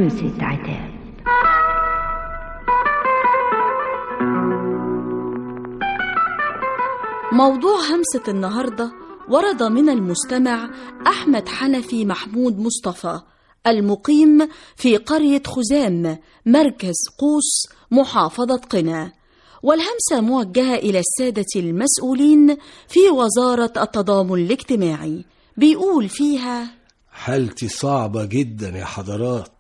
همسة عتاب موضوع همسة النهاردة ورد من المستمع أحمد حنفي محمود مصطفى المقيم في قرية خزام مركز قوس محافظة قنا والهمسة موجهة إلى السادة المسؤولين في وزارة التضامن الاجتماعي بيقول فيها حالتي صعبة جدا يا حضرات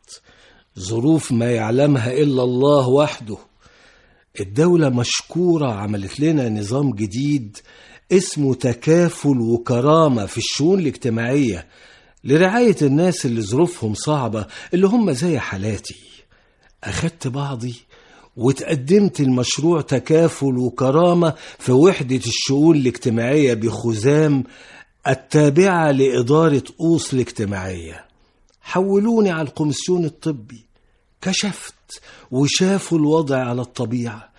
ظروف ما يعلمها إلا الله وحده الدولة مشكورة عملت لنا نظام جديد اسمه تكافل وكرامة في الشؤون الاجتماعية لرعاية الناس اللي ظروفهم صعبة اللي هم زي حالاتي أخدت بعضي وتقدمت المشروع تكافل وكرامة في وحدة الشؤون الاجتماعية بخزام التابعة لإدارة أوصل الاجتماعية حولوني على الكوميسيون الطبي كشفت وشافوا الوضع على الطبيعة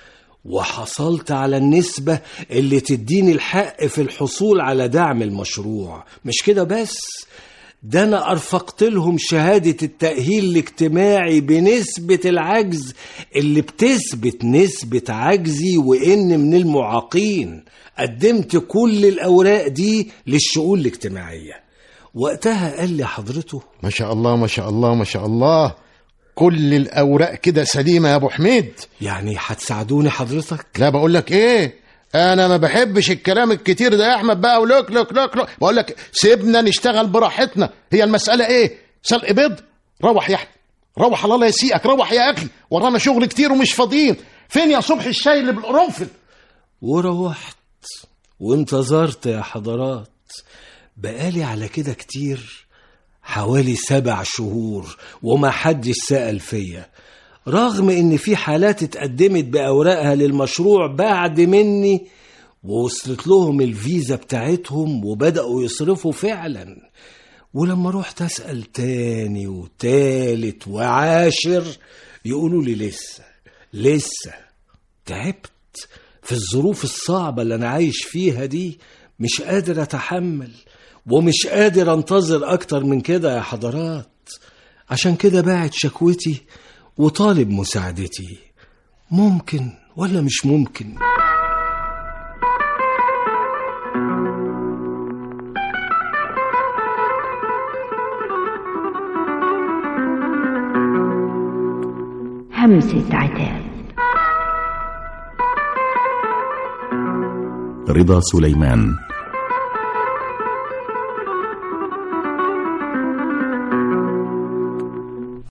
وحصلت على النسبة اللي تديني الحق في الحصول على دعم المشروع مش كده بس ده أنا أرفقت لهم شهادة التأهيل الاجتماعي بنسبة العجز اللي بتثبت نسبة عجزي وإن من المعاقين قدمت كل الأوراق دي للشؤون الاجتماعية وقتها قال لي حضرته ما شاء الله ما شاء الله ما شاء الله كل الاوراق كده سليمه يا ابو حميد يعني هتساعدوني حضرتك لا بقول لك ايه انا ما بحبش الكلام الكتير ده يا احمد بقى ولوك لوك لوك لوك بقول لك سيبنا نشتغل براحتنا هي المساله ايه سلق بيض روح يا احمد روح الله لا يسيئك روح يا اخي ورانا شغل كتير ومش فاضيين فين يا صبح الشاي اللي بالقرنفل وروحت وانتظرت يا حضرات بقالي على كده كتير حوالي سبع شهور وما حدش سأل فيا رغم ان في حالات اتقدمت بأوراقها للمشروع بعد مني ووصلت لهم الفيزا بتاعتهم وبدأوا يصرفوا فعلا ولما رحت أسأل تاني وتالت وعاشر يقولوا لي لسه لسه تعبت في الظروف الصعبة اللي أنا عايش فيها دي مش قادر أتحمل ومش قادر أنتظر أكتر من كده يا حضرات عشان كده باعت شكوتي وطالب مساعدتي ممكن ولا مش ممكن همسة عتاب رضا سليمان